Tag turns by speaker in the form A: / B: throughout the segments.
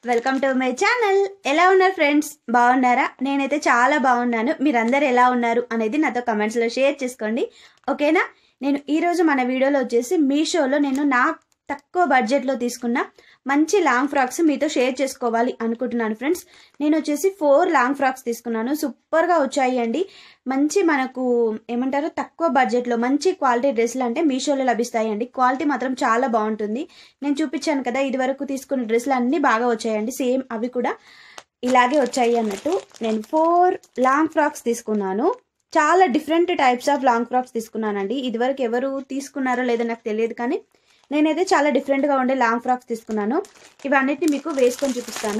A: welcome to my channel ఎలా ఉన్నారు friends బాగున్నారా నేనైతే చాలా బాగున్నాను మీరందరూ ఎలా ఉన్నారు అనేది నాతో కమెంట్స్లో షేర్ చేసుకోండి ఓకేనా నేను ఈరోజు మన వీడియోలో వచ్చేసి మీషోలో నేను నా తక్కువ బడ్జెట్లో తీసుకున్న మంచి లాంగ్ ఫ్రాక్స్ మీతో షేర్ చేసుకోవాలి అనుకుంటున్నాను ఫ్రెండ్స్ నేను వచ్చేసి ఫోర్ లాంగ్ ఫ్రాక్స్ తీసుకున్నాను సూపర్గా వచ్చాయి అండి మంచి మనకు ఏమంటారు తక్కువ బడ్జెట్లో మంచి క్వాలిటీ డ్రెస్సులు అంటే మీషోలో లభిస్తాయి అండి క్వాలిటీ మాత్రం చాలా బాగుంటుంది నేను చూపించాను కదా ఇది వరకు తీసుకున్న డ్రెస్సులు అన్నీ బాగా వచ్చాయండి సేమ్ అవి కూడా ఇలాగే వచ్చాయి అన్నట్టు నేను ఫోర్ లాంగ్ ఫ్రాక్స్ తీసుకున్నాను చాలా different types of long frocks తీసుకున్నానండి ఇదివరకు ఎవరు తీసుకున్నారో లేదో నాకు తెలియదు కానీ నేనైతే చాలా డిఫరెంట్గా ఉండే లాంగ్ ఫ్రాక్స్ తీసుకున్నాను ఇవన్నిటిని మీకు వేసుకొని చూపిస్తాను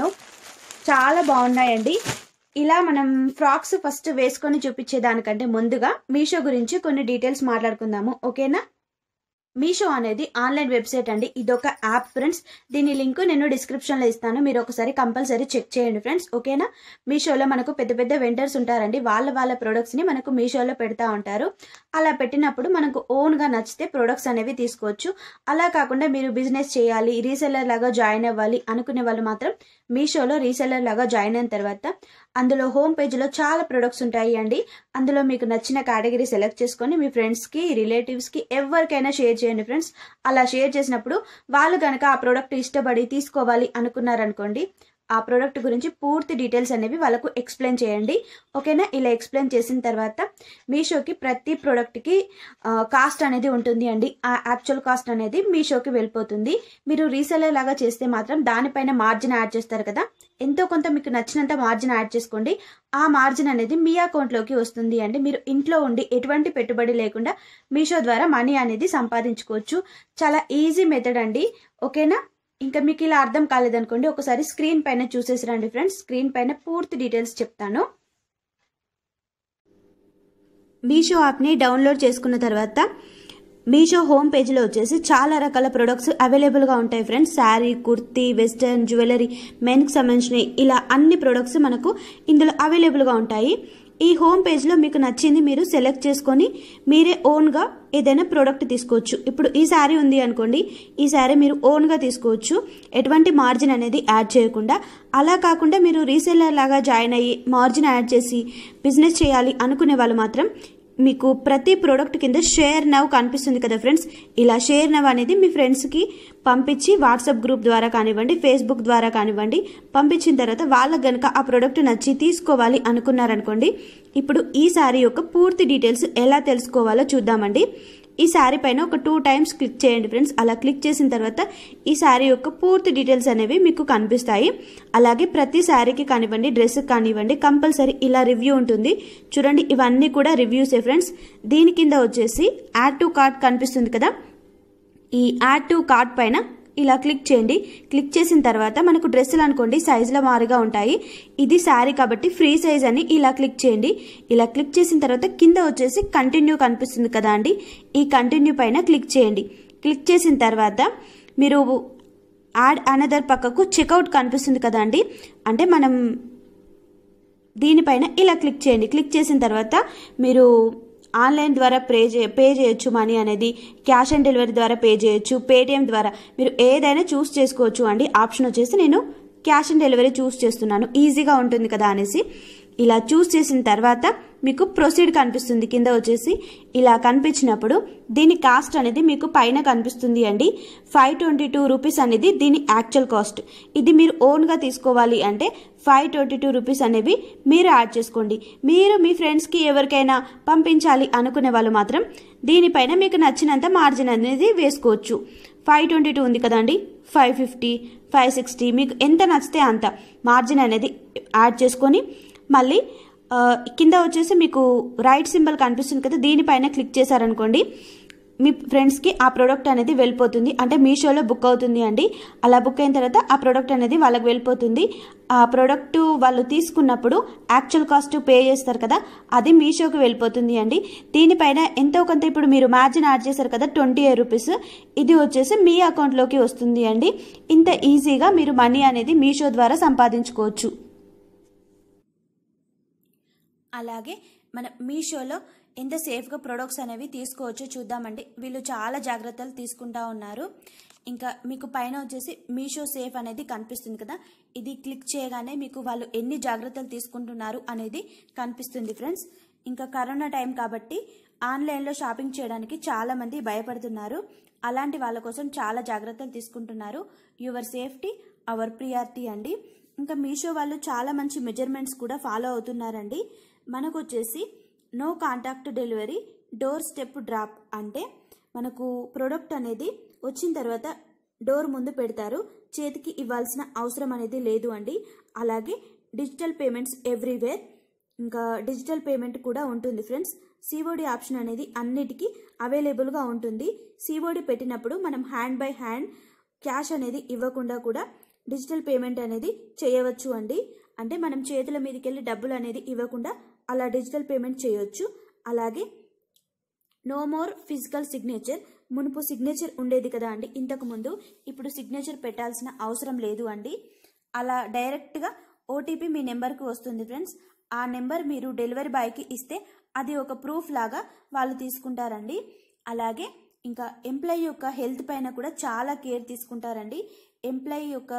A: చాలా బాగున్నాయండి ఇలా మనం ఫ్రాక్స్ ఫస్ట్ వేసుకొని చూపించేదానికంటే ముందుగా మీషో గురించి కొన్ని డీటెయిల్స్ మాట్లాడుకుందాము ఓకేనా మీషో అనేది ఆన్లైన్ వెబ్సైట్ అండి ఇదొక యాప్ ఫ్రెండ్స్ దీని లింక్ నేను డిస్క్రిప్షన్లో ఇస్తాను మీరు ఒకసారి కంపల్సరీ చెక్ చేయండి ఫ్రెండ్స్ ఓకేనా మీషోలో మనకు పెద్ద పెద్ద వెండర్స్ ఉంటారండి వాళ్ళ వాళ్ళ ప్రొడక్ట్స్ని మనకు మీషోలో పెడతా ఉంటారు అలా పెట్టినప్పుడు మనకు ఓన్గా నచ్చితే ప్రొడక్ట్స్ అనేవి తీసుకోవచ్చు అలా కాకుండా మీరు బిజినెస్ చేయాలి రీసెల్లర్ లాగా జాయిన్ అవ్వాలి అనుకునే వాళ్ళు మాత్రం మీషోలో రీసెల్లర్ లాగా జాయిన్ అయిన తర్వాత అందులో హోమ్ పేజ్లో చాలా ప్రొడక్ట్స్ ఉంటాయి అండి అందులో మీకు నచ్చిన కేటగిరీ సెలెక్ట్ చేసుకొని మీ ఫ్రెండ్స్కి రిలేటివ్స్కి ఎవరికైనా షేర్ చేయండి ఫ్రెండ్స్ అలా షేర్ చేసినప్పుడు వాళ్ళు కనుక ఆ ప్రోడక్ట్ ఇష్టపడి తీసుకోవాలి అనుకున్నారనుకోండి ఆ ప్రోడక్ట్ గురించి పూర్తి డీటెయిల్స్ అనేవి వాళ్ళకు ఎక్స్ప్లెయిన్ చేయండి ఓకేనా ఇలా ఎక్స్ప్లెయిన్ చేసిన తర్వాత మీషోకి ప్రతి ప్రోడక్ట్కి కాస్ట్ అనేది ఉంటుంది అండి ఆ యాక్చువల్ కాస్ట్ అనేది మీషోకి వెళ్ళిపోతుంది మీరు రీసెలర్ లాగా చేస్తే మాత్రం దానిపైన మార్జిన్ యాడ్ చేస్తారు కదా ఎంతో కొంత మీకు నచ్చినంత మార్జిన్ యాడ్ చేసుకోండి ఆ మార్జిన్ అనేది మీ అకౌంట్లోకి వస్తుంది అండి మీరు ఇంట్లో ఉండి ఎటువంటి పెట్టుబడి లేకుండా మీషో ద్వారా మనీ అనేది సంపాదించుకోవచ్చు చాలా ఈజీ మెథడ్ అండి ఓకేనా ఇంకా మీకు ఇలా అర్థం కాలేదనుకోండి ఒకసారి స్క్రీన్ పైన చూసేసి రండి ఫ్రెండ్స్ స్క్రీన్ పైన పూర్తి డీటెయిల్స్ చెప్తాను మీషో యాప్ని డౌన్లోడ్ చేసుకున్న తర్వాత మీషో హోమ్ పేజ్లో వచ్చేసి చాలా రకాల ప్రొడక్ట్స్ అవైలబుల్గా ఉంటాయి friends sari kurti western jewellery మెన్కి సంబంధించినవి ఇలా అన్ని ప్రొడక్ట్స్ మనకు ఇందులో అవైలబుల్గా ఉంటాయి ఈ హోమ్ పేజ్లో మీకు నచ్చింది మీరు సెలెక్ట్ చేసుకొని మీరే ఓన్గా ఏదైనా ప్రోడక్ట్ తీసుకోవచ్చు ఇప్పుడు ఈ శారీ ఉంది అనుకోండి ఈ శారీ మీరు ఓన్గా తీసుకోవచ్చు ఎటువంటి మార్జిన్ అనేది యాడ్ చేయకుండా అలా కాకుండా మీరు రీసెల్లర్ లాగా జాయిన్ అయ్యి మార్జిన్ యాడ్ చేసి బిజినెస్ చేయాలి అనుకునే వాళ్ళు మాత్రం మీకు ప్రతి ప్రోడక్ట్ కింద షేర్ నవ్ కనిపిస్తుంది కదా ఫ్రెండ్స్ ఇలా షేర్ నవ్ అనేది మీ ఫ్రెండ్స్కి పంపించి వాట్సాప్ గ్రూప్ ద్వారా కానివ్వండి ఫేస్బుక్ ద్వారా కానివ్వండి పంపించిన తర్వాత వాళ్ళకి గనుక ఆ ప్రోడక్ట్ నచ్చి తీసుకోవాలి అనుకున్నారనుకోండి ఇప్పుడు ఈ శారీ యొక్క పూర్తి డీటెయిల్స్ ఎలా తెలుసుకోవాలో చూద్దామండి ఈ శారీ పైన ఒక టూ టైమ్స్ క్లిక్ చేయండి ఫ్రెండ్స్ అలా క్లిక్ చేసిన తర్వాత ఈ శారీ యొక్క పూర్తి డీటెయిల్స్ అనేవి మీకు కనిపిస్తాయి అలాగే ప్రతి శారీకి కానివ్వండి డ్రెస్కి కానివ్వండి కంపల్సరీ ఇలా రివ్యూ ఉంటుంది చూడండి ఇవన్నీ కూడా రివ్యూసే ఫ్రెండ్స్ దీని కింద వచ్చేసి యాడ్ టు కార్ట్ కనిపిస్తుంది కదా ఈ యాడ్ టు కార్ట్ పైన ఇలా క్లిక్ చేయండి క్లిక్ చేసిన తర్వాత మనకు డ్రెస్సులు అనుకోండి సైజుల మారుగా ఉంటాయి ఇది శారీ కాబట్టి ఫ్రీ సైజ్ అని ఇలా క్లిక్ చేయండి ఇలా క్లిక్ చేసిన తర్వాత కింద వచ్చేసి కంటిన్యూ కనిపిస్తుంది కదా అండి ఈ కంటిన్యూ పైన క్లిక్ చేయండి క్లిక్ చేసిన తర్వాత మీరు యాడ్ అనదర్ పక్కకు చెక్అవుట్ కనిపిస్తుంది కదా అండి అంటే మనం దీనిపైన ఇలా క్లిక్ చేయండి క్లిక్ చేసిన తర్వాత మీరు ఆన్లైన్ ద్వారా పే చే పే చేయొచ్చు మనీ అనేది క్యాష్ ఆన్ డెలివరీ ద్వారా పే చేయొచ్చు పేటిఎం ద్వారా మీరు ఏదైనా చూస్ చేసుకోవచ్చు అండి ఆప్షన్ వచ్చేసి నేను క్యాష్ ఆన్ డెలివరీ చూస్ చేస్తున్నాను ఈజీగా ఉంటుంది కదా అనేసి ఇలా చూస్ చేసిన తర్వాత మీకు ప్రొసీడ్ కనిపిస్తుంది కింద వచ్చేసి ఇలా కనిపించినప్పుడు దీని కాస్ట్ అనేది మీకు పైన కనిపిస్తుంది అండి ఫైవ్ ట్వంటీ టూ రూపీస్ అనేది దీని యాక్చువల్ కాస్ట్ ఇది మీరు ఓన్గా తీసుకోవాలి అంటే ఫైవ్ ట్వంటీ టూ రూపీస్ అనేవి మీరు యాడ్ చేసుకోండి మీరు మీ ఫ్రెండ్స్కి ఎవరికైనా పంపించాలి అనుకునే వాళ్ళు మాత్రం దీనిపైన మీకు నచ్చినంత మార్జిన్ అనేది వేసుకోవచ్చు ఫైవ్ ట్వంటీ టూ ఉంది కదండి ఫైవ్ ఫిఫ్టీ ఫైవ్ సిక్స్టీ మీకు ఎంత నచ్చితే అంత మార్జిన్ అనేది యాడ్ చేసుకొని మళ్ళీ కింద వచ్చేసి మీకు రైట్ సింబల్ కనిపిస్తుంది కదా దీనిపైన క్లిక్ చేశారనుకోండి మీ ఫ్రెండ్స్కి ఆ ప్రోడక్ట్ అనేది వెళ్ళిపోతుంది అంటే మీషోలో బుక్ అవుతుంది అండి అలా బుక్ అయిన తర్వాత ఆ ప్రోడక్ట్ అనేది వాళ్ళకి వెళ్ళిపోతుంది ఆ ప్రోడక్ట్ వాళ్ళు తీసుకున్నప్పుడు యాక్చువల్ కాస్ట్ పే చేస్తారు కదా అది మీషోకి వెళ్ళిపోతుంది అండి దీనిపైన ఎంతో కొంత ఇప్పుడు మీరు మార్జిన్ యాడ్ చేశారు కదా ట్వంటీ ఎయిట్ రూపీస్ ఇది వచ్చేసి మీ అకౌంట్లోకి వస్తుంది అండి ఇంత ఈజీగా మీరు మనీ అనేది మీషో ద్వారా సంపాదించుకోవచ్చు అలాగే మన మీషోలో ఎంత సేఫ్గా ప్రొడక్ట్స్ అనేవి తీసుకోవచ్చో చూద్దామండి వీళ్ళు చాలా జాగ్రత్తలు తీసుకుంటా ఉన్నారు ఇంకా మీకు పైన వచ్చేసి మీషో సేఫ్ అనేది కనిపిస్తుంది కదా ఇది క్లిక్ చేయగానే మీకు వాళ్ళు ఎన్ని జాగ్రత్తలు తీసుకుంటున్నారు అనేది కనిపిస్తుంది ఫ్రెండ్స్ ఇంకా కరోనా టైం కాబట్టి ఆన్లైన్లో షాపింగ్ చేయడానికి చాలా మంది భయపడుతున్నారు అలాంటి వాళ్ళ కోసం చాలా జాగ్రత్తలు తీసుకుంటున్నారు యువర్ సేఫ్టీ అవర్ ప్రియారిటీ అండి ఇంకా మీషో వాళ్ళు చాలా మంచి మెజర్మెంట్స్ కూడా ఫాలో అవుతున్నారండి మనకు వచ్చేసి no contact delivery doorstep drop అంటే మనకు ప్రోడక్ట్ అనేది వచ్చిన తర్వాత డోర్ ముందు పెడతారు చేతికి ఇవ్వాల్సిన అవసరం అనేది లేదు అండి అలాగే డిజిటల్ పేమెంట్స్ ఎవ్రీవేర్ ఇంకా డిజిటల్ పేమెంట్ కూడా ఉంటుంది ఫ్రెండ్స్ సిఓడి ఆప్షన్ అనేది అన్నిటికీ అవైలబుల్గా ఉంటుంది సిఓడి పెట్టినప్పుడు మనం హ్యాండ్ బై హ్యాండ్ క్యాష్ అనేది ఇవ్వకుండా కూడా డిజిటల్ పేమెంట్ అనేది చేయవచ్చు అండి అంటే మనం చేతుల మీదకి వెళ్ళి డబ్బులు అనేది ఇవ్వకుండా అలా డిజిటల్ పేమెంట్ చేయొచ్చు అలాగే నో మోర్ ఫిజికల్ సిగ్నేచర్ మునుపు సిగ్నేచర్ ఉండేది కదా అండి ఇంతకు ముందు ఇప్పుడు సిగ్నేచర్ పెట్టాల్సిన అవసరం లేదు అండి అలా డైరెక్ట్గా ఓటీపీ మీ నెంబర్కి వస్తుంది ఫ్రెండ్స్ ఆ నెంబర్ మీరు డెలివరీ బాయ్కి ఇస్తే అది ఒక ప్రూఫ్ లాగా వాళ్ళు తీసుకుంటారండి అలాగే ఇంకా ఎంప్లాయీ యొక్క హెల్త్ పైన కూడా చాలా కేర్ తీసుకుంటారండి ఎంప్లాయీ యొక్క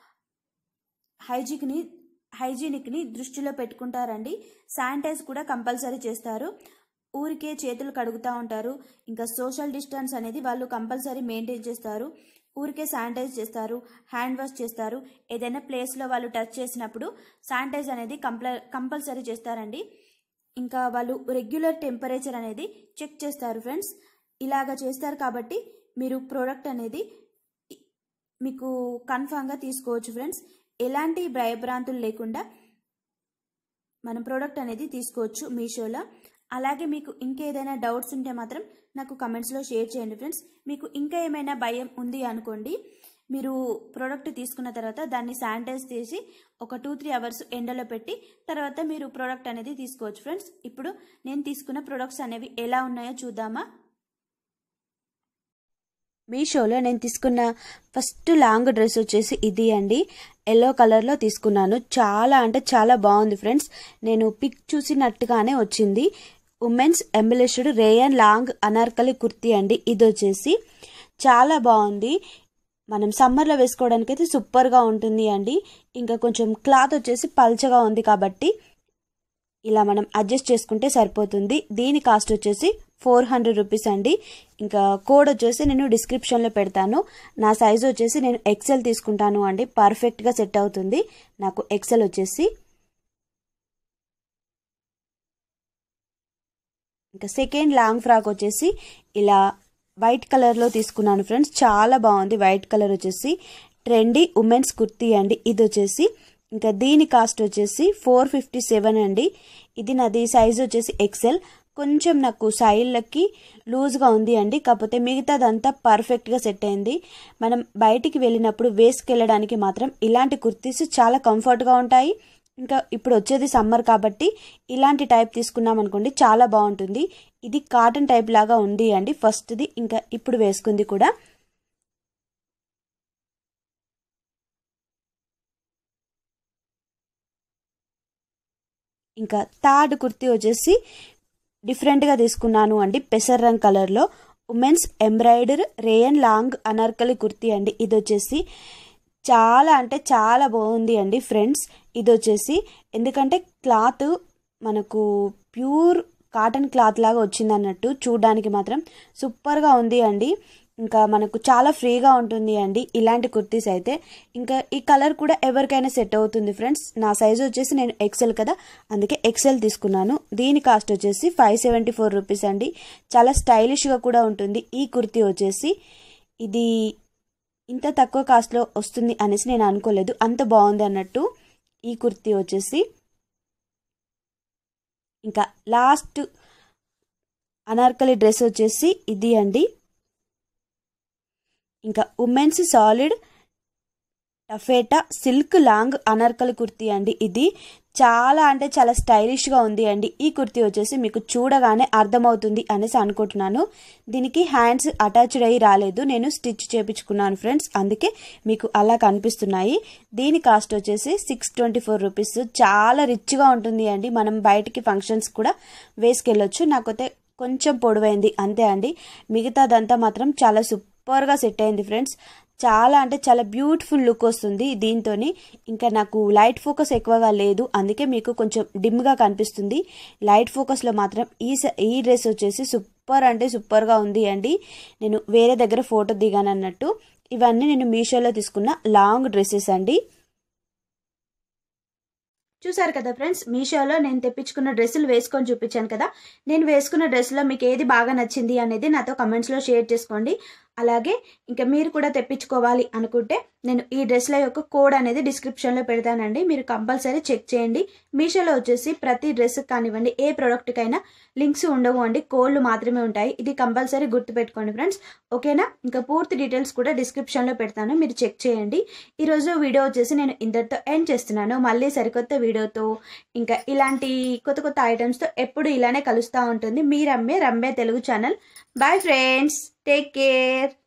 A: హైజీక్ని హైజీనిక్ని దృష్టిలో పెట్టుకుంటారండి శానిటైజ్ కూడా కంపల్సరీ చేస్తారు ఊరికే చేతులు కడుగుతూ ఉంటారు ఇంకా సోషల్ డిస్టెన్స్ అనేది వాళ్ళు కంపల్సరీ మెయింటైన్ చేస్తారు ఊరికే శానిటైజ్ చేస్తారు హ్యాండ్ వాష్ చేస్తారు ఏదైనా ప్లేస్లో వాళ్ళు టచ్ చేసినప్పుడు శానిటైజ్ అనేది కంపల్ కంపల్సరీ చేస్తారండి ఇంకా వాళ్ళు రెగ్యులర్ టెంపరేచర్ అనేది చెక్ చేస్తారు ఫ్రెండ్స్ ఇలాగ చేస్తారు కాబట్టి మీరు ప్రోడక్ట్ అనేది మీకు కన్ఫామ్గా తీసుకోవచ్చు ఫ్రెండ్స్ ఎలాంటి భయభ్రాంతులు లేకుండా మనం ప్రోడక్ట్ అనేది తీసుకోవచ్చు మీషోలో అలాగే మీకు ఇంకేదైనా డౌట్స్ ఉంటే మాత్రం నాకు కమెంట్స్లో షేర్ చేయండి ఫ్రెండ్స్ మీకు ఇంకా ఏమైనా భయం ఉంది అనుకోండి మీరు ప్రోడక్ట్ తీసుకున్న తర్వాత దాన్ని శానిటైజ్ చేసి ఒక టూ త్రీ అవర్స్ ఎండలో పెట్టి తర్వాత మీరు ప్రోడక్ట్ అనేది తీసుకోవచ్చు ఫ్రెండ్స్ ఇప్పుడు నేను తీసుకున్న ప్రొడక్ట్స్ అనేవి ఎలా ఉన్నాయో చూద్దామా మీషోలో నేను తీసుకున్న ఫస్ట్ లాంగ్ డ్రెస్ వచ్చేసి ఇది అండి ఎల్లో కలర్లో తీసుకున్నాను చాలా అంటే చాలా బాగుంది ఫ్రెండ్స్ నేను పిక్ చూసినట్టుగానే వచ్చింది women's embellished rayon long anarkali kurti అండి ఇది వచ్చేసి చాలా బాగుంది మనం సమ్మర్లో వేసుకోవడానికి అయితే సూపర్గా ఉంటుంది అండి ఇంకా కొంచెం క్లాత్ వచ్చేసి పల్చగా ఉంది కాబట్టి ఇలా మనం అడ్జస్ట్ చేసుకుంటే సరిపోతుంది దీని కాస్ట్ వచ్చేసి ఫోర్ హండ్రెడ్ రూపీస్ అండి ఇంకా కోడ్ వచ్చేసి నేను డిస్క్రిప్షన్లో పెడతాను నా సైజు వచ్చేసి నేను ఎక్సెల్ తీసుకుంటాను అండి పర్ఫెక్ట్గా సెట్ అవుతుంది నాకు ఎక్సెల్ వచ్చేసి ఇంకా సెకండ్ లాంగ్ ఫ్రాక్ వచ్చేసి ఇలా వైట్ కలర్లో తీసుకున్నాను ఫ్రెండ్స్ చాలా బాగుంది వైట్ కలర్ వచ్చేసి ట్రెండీ ఉమెన్స్ కుర్తీ అండి ఇది వచ్చేసి ఇంకా దీని కాస్ట్ వచ్చేసి ఫోర్ ఫిఫ్టీ సెవెన్ అండి ఇది నాది సైజ్ వచ్చేసి ఎక్సెల్ కొంచెం నాకు సైడ్లకి లూజ్గా ఉంది అండి కాకపోతే మిగతాదంతా పర్ఫెక్ట్గా సెట్ అయింది మనం బయటికి వెళ్ళినప్పుడు వేసుకెళ్ళడానికి మాత్రం ఇలాంటి కుర్తీస్ చాలా కంఫర్ట్గా ఉంటాయి ఇంకా ఇప్పుడు వచ్చేది సమ్మర్ కాబట్టి ఇలాంటి టైప్ తీసుకున్నాం అనుకోండి చాలా బాగుంటుంది ఇది కాటన్ టైప్ లాగా ఉంది అండి ఫస్ట్ది ఇంకా ఇప్పుడు వేసుకుంది కూడా ఇంకా థర్డ్ కుర్తీ వచ్చేసి డిఫరెంట్గా తీసుకున్నాను అండి పెసర్ రంగ్ కలర్లో women's embroider rayon long anarkali kurti అండి ఇది వచ్చేసి చాలా అంటే చాలా బాగుంది అండి ఫ్రెండ్స్ ఇది వచ్చేసి ఎందుకంటే క్లాత్ మనకు ప్యూర్ కాటన్ క్లాత్ లాగా వచ్చింది అన్నట్టు చూడడానికి మాత్రం సూపర్గా ఉంది అండి ఇంకా మనకు చాలా ఫ్రీగా ఉంటుంది అండి ఇలాంటి కుర్తీస్ అయితే ఇంకా ఈ కలర్ కూడా ఎవరికైనా సెట్ అవుతుంది ఫ్రెండ్స్ నా సైజు వచ్చేసి నేను ఎక్సెల్ కదా అందుకే ఎక్సెల్ తీసుకున్నాను దీని కాస్ట్ వచ్చేసి ఫైవ్ సెవెంటీ ఫోర్ రూపీస్ అండి చాలా స్టైలిష్గా కూడా ఉంటుంది ఈ కుర్తీ వచ్చేసి ఇది ఇంత తక్కువ కాస్ట్లో వస్తుంది అనేసి నేను అనుకోలేదు అంత బాగుంది అన్నట్టు ఈ కుర్తీ వచ్చేసి ఇంకా లాస్ట్ అనార్కలి డ్రెస్ వచ్చేసి ఇది అండి ఇంకా women's solid taffeta silk long anarkali kurti అండి ఇది చాలా అంటే చాలా స్టైలిష్గా ఉంది అండి ఈ కుర్తీ వచ్చేసి మీకు చూడగానే అర్థమవుతుంది అనేసి అనుకుంటున్నాను దీనికి హ్యాండ్స్ అటాచ్డ్ అయ్యి రాలేదు నేను స్టిచ్ చేపించుకున్నాను ఫ్రెండ్స్ అందుకే మీకు అలా కనిపిస్తున్నాయి దీని కాస్ట్ వచ్చేసి సిక్స్ ట్వంటీ ఫోర్ రూపీస్ చాలా రిచ్గా ఉంటుంది అండి మనం బయటికి ఫంక్షన్స్ కూడా వేసుకెళ్ళొచ్చు నాకైతే కొంచెం పొడవైంది అంతే అండి మిగతాదంతా మాత్రం చాలా సూపర్గా సెట్ అయింది ఫ్రెండ్స్ చాలా అంటే చాలా బ్యూటిఫుల్ లుక్ వస్తుంది దీంతో ఇంకా నాకు లైట్ ఫోకస్ ఎక్కువగా లేదు అందుకే మీకు కొంచెం డిమ్గా కనిపిస్తుంది లైట్ ఫోకస్లో మాత్రం ఈ స- ఈ డ్రెస్ వచ్చేసి సూపర్ అంటే సూపర్గా ఉంది అండి నేను వేరే దగ్గర ఫోటో దిగాను అన్నట్టు ఇవన్నీ నేను మీషోలో తీసుకున్న లాంగ్ డ్రెస్సెస్ అండి చూసారు కదా ఫ్రెండ్స్ మీషోలో నేను తెప్పించుకున్న డ్రెస్సులు వేసుకొని చూపించాను కదా నేను వేసుకున్న డ్రెస్లో మీకు ఏది బాగా నచ్చింది అనేది నాతో కమెంట్స్లో షేర్ చేసుకోండి అలాగే ఇంకా మీరు కూడా తెప్పించుకోవాలి అనుకుంటే నేను ఈ డ్రెస్ల యొక్క కోడ్ అనేది డిస్క్రిప్షన్లో పెడతానండి మీరు కంపల్సరీ చెక్ చేయండి మీషోలో వచ్చేసి ప్రతి డ్రెస్ కానివ్వండి ఏ ప్రోడక్ట్కైనా లింక్స్ ఉండవు అండి కోడ్లు మాత్రమే ఉంటాయి ఇది కంపల్సరీ గుర్తుపెట్టుకోండి ఫ్రెండ్స్ ఓకేనా ఇంకా పూర్తి డీటెయిల్స్ కూడా డిస్క్రిప్షన్లో పెడతాను మీరు చెక్ చేయండి ఈరోజు వీడియో వచ్చేసి నేను ఇంతటితో ఎండ్ చేస్తున్నాను మళ్ళీ సరికొత్త వీడియోతో ఇంకా ఇలాంటి కొత్త కొత్త ఐటమ్స్తో ఎప్పుడు ఇలానే కలుస్తూ ఉంటుంది మీ రమ్మే రమ్మే Telugu channel bye friends take care